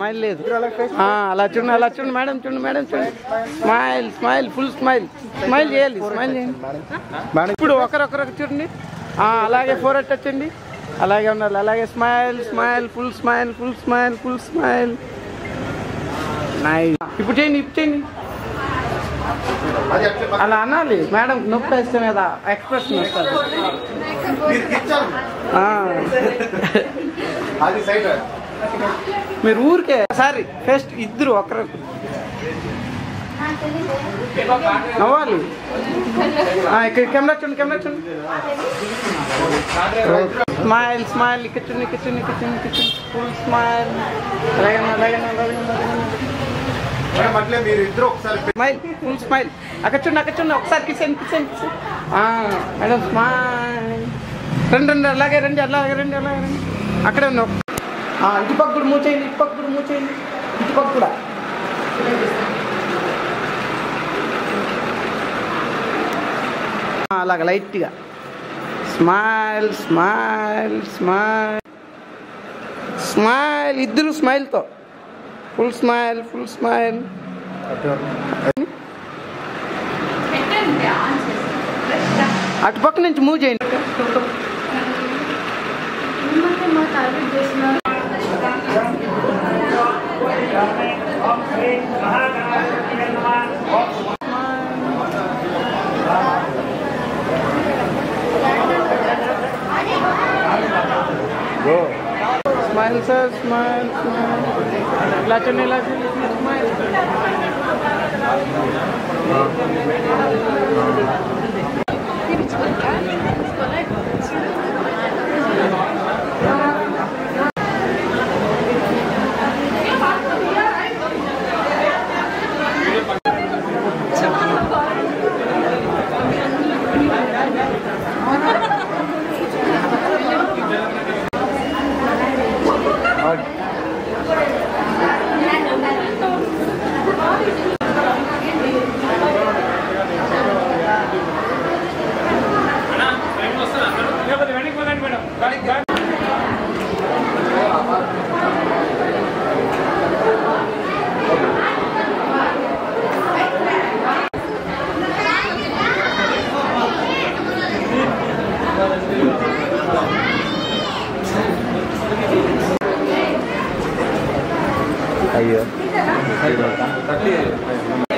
Smile లేదు ఆ, అలా చూడండి అలా చూడండి మేడం చూడండి మేడం చూడండి smile smile full smile smile చేయాలి స్మైల్ చేయండి మేడం ఇప్పుడు ఒకరొకరు చూడండి ఆ, అలాగే ఫోర్ టచ్ అండి అలాగే ఉండాలి అలాగే smile smile full smile full smile full smile nice ఇప్పుడు చేయండి ఇప్పుడు చేయండి అది అట్లే అలా అనాలి మేడం నొప్పి వేస్తే మీద ఎక్స్ప్రెషన్ వస్తుంది మీరు కిచ్చాలి ఆ. అది సైడ్ మీరు ఊరికే సారీ ఫస్ట్ ఇద్దరు ఒకరు నవ్వాలి ఆ, ఇక్కడ కెమెరా చూడండి కెమెరా చూడండి స్మైల్ స్మైల్ ఇక్కడ చూడండి ఇక్కడ చూడండి ఇక్కడ చూడండి ఇక్కడ చూడండి ఫుల్ స్మైల్ అలాగే అలాగే అలాగే మేడం అట్లే మీరు ఇద్దరు ఒకసారి స్మైల్ ఫుల్ స్మైల్ అక్కడ చూడండి అక్కడ చూడండి ఒకసారి kitchen kitchen kitchen madam smile రండి రండి అలాగే రండి అలాగే రండి అలాగే రండి అక్కడే ఉంది ఒక్క- ఆ, ఇటు పక్క కూడా మూచేయండి ఇటు పక్క కూడా మూచేయండి ఇటు పక్క కూడా ఆ, అలాగ లైట్గా స్మైల్ స్మైల్ స్మైల్ స్మైల్ ఇద్దరు స్మైల్తో ఫుల్ స్మైల్ ఫుల్ స్మైల్ అటు పక్క నుంచి మూవ్ చేయండి స్మైల్ సార్ స్మైల్ స్మైల్ ఇలా చూడండి ఇలా చూడండి స్మైల్ అయ్యో